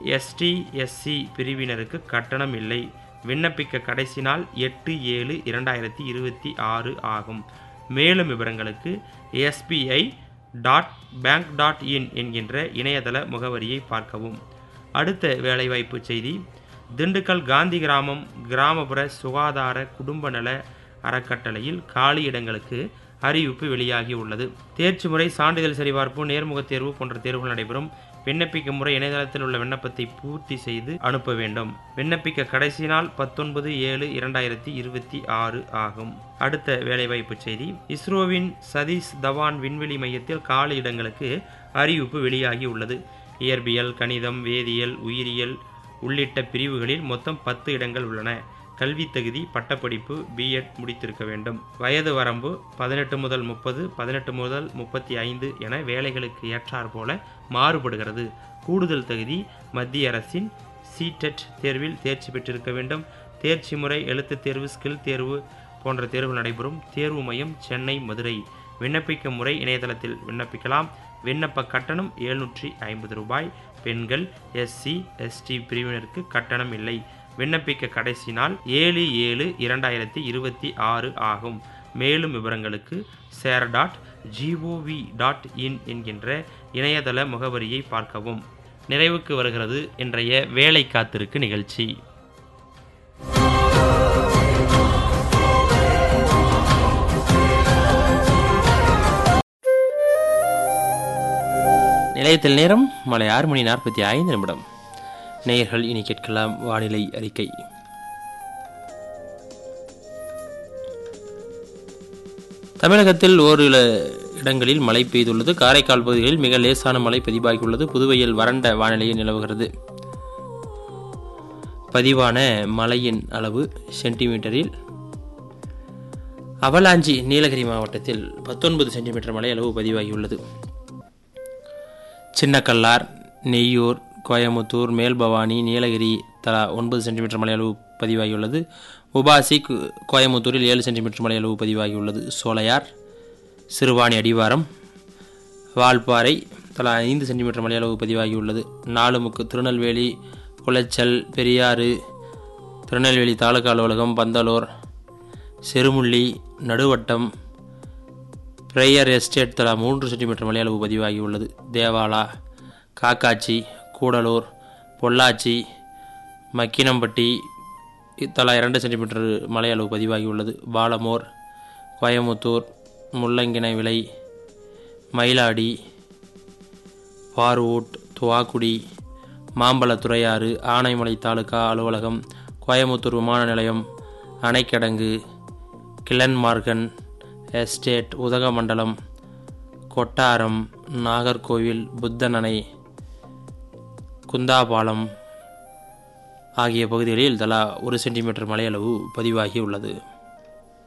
ST SC பிரிவினருக்கு கட்டணம் இல்லை விண்ணப்பிக்க கடைசி நாள் எட்டு ஏழு இரண்டாயிரத்தி இருபத்தி ஆறு ஆகும் மேலும் விவரங்களுக்கு SBI dot bank dot in என்கின்ற இணையதள முகவரியை பார்க்கவும் அடுத்த வேலைவாய்ப்பு செய்தி திண்டுக்கல் காந்தி கிராமம் கிராமப்புற சுகாதார குடும்ப நல அறக்கட்டளையில் காலி இடங்களுக்கு அறிவிப்பு வெளியாகி உள்ளது தேர்ச்சி முறை சான்றிதழ் சரிபார்ப்பு நேர்முகத் தேர்வு போன்ற தேர்வுகள் நடைபெறும் விண்ணப்பிக்கும் முறை இணையதளத்தில் உள்ள விண்ணப்பத்தை பூர்த்தி செய்து அனுப்ப வேண்டும் விண்ணப்பிக்க கடைசி நாள் பத்தொன்பது ஏழு இரண்டாயிரத்தி இருபத்தி ஆறு ஆகும் அடுத்த வேலைவாய்ப்பு செய்தி இஸ்ரோவின் சதீஷ் தவான் விண்வெளி மையத்தில் காலி இடங்களுக்கு அறிவிப்பு வெளியாகி உள்ளது இயற்பியல் கணிதம் வேதியியல் உயிரியல் உள்ளிட்ட பிரிவுகளில் மொத்தம் பத்து இடங்கள் உள்ளன கல்வி தகுதி பட்டப்படிப்பு பிஎட் முடித்திருக்க வேண்டும் வயது வரம்பு பதினெட்டு முதல் முப்பது பதினெட்டு முதல் முப்பத்தி ஐந்து என வேலைகளுக்கு ஏற்றாற் போல மாறுபடுகிறது கூடுதல் தகுதி மத்திய அரசின் சிடெட் தேர்வில் தேர்ச்சி பெற்றிருக்க வேண்டும் தேர்ச்சி முறை எழுத்துத் தேர்வு ஸ்கில் தேர்வு போன்ற தேர்வு நடைபெறும் தேர்வு மையம் சென்னை மதுரை விண்ணப்பிக்கும் முறை இணையதளத்தில் விண்ணப்பிக்கலாம் விண்ணப்ப கட்டணம் எழுநூற்றி ஐம்பது ரூபாய் பெண்கள் எஸ்சி எஸ்டி பிரிவினருக்கு கட்டணம் இல்லை விண்ணப்பிக்க கடைசி நாள் ஏழு ஏழு இரண்டாயிரத்தி இருபத்தி ஆறு ஆகும் மேலும் விவரங்களுக்கு சேர் டாட் ஜிஓவி டாட் இன் என்கின்ற இணையதள முகவரியை பார்க்கவும் நிறைவுக்கு வருகிறது இன்றைய வேலை காத்திருக்கு நிகழ்ச்சி நிலையத்தில் நேரம் மாலை ஆறு மணி நாற்பத்தி ஐந்து நிமிடம் நேயர்கள் இனி கேட்கலாம் வானிலை அறிக்கை தமிழகத்தில் ஓரிரு இடங்களில் மழை பெய்துள்ளது காரைக்கால் பகுதிகளில் மிக லேசான மழை பதிவாகியுள்ளது புதுவையில் வறண்ட வானிலையே நிலவுகிறது பதிவான மழையின் அளவு சென்டிமீட்டரில் அவலாஞ்சி நீலகிரி மாவட்டத்தில் பத்தொன்பது சென்டிமீட்டர் மழை அளவு பதிவாகியுள்ளது சின்னக்கல்லார் நெய்யூர் கோயமுத்தூர் மேல்பவானி நீலகிரி தலா ஒன்பது சென்டிமீட்டர் மழை அளவு பதிவாகியுள்ளது உபாசி கு- கோயமுத்தூரில் ஏழு சென்டிமீட்டர் மழை அளவு பதிவாகியுள்ளது சோலையார் சிறுவாணி அடிவாரம் வால்பாறை தலா ஐந்து சென்டிமீட்டர் மழை அளவு பதிவாகியுள்ளது நாலுமுக்கு திருநெல்வேலி குளச்சல் பெரியாறு திருநெல்வேலி தாலுகா அலுவலகம் பந்தலூர் செருமுள்ளி நடுவட்டம் பிரேயர் எஸ்டேட் தலா மூன்று சென்டிமீட்டர் மழை அளவு பதிவாகியுள்ளது தேவாலா காக்காச்சி கூடலூர் பொள்ளாச்சி மக்கினம்பட்டி தலா இரண்டு சென்டிமீட்டர் மழை அளவு பதிவாகியுள்ளது பாலமோர் கோயமுத்தூர் முள்ளங்கிணை விலை மயிலாடி பார்வூட் துவாக்குடி மாம்பழத்துறையாறு ஆனைமலை தாலுகா அலுவலகம் கோயமுத்தூர் விமான நிலையம் அணைக்கடங்கு கிளன்மார்கன் எஸ்டேட் உதகமண்டலம் கொட்டாரம் நாகர்கோவில் புத்தன் அணை குந்தாபாலம் ஆகிய பகுதிகளில் தலா ஒரு சென்டிமீட்டர் மழையளவு பதிவாகி உள்ளது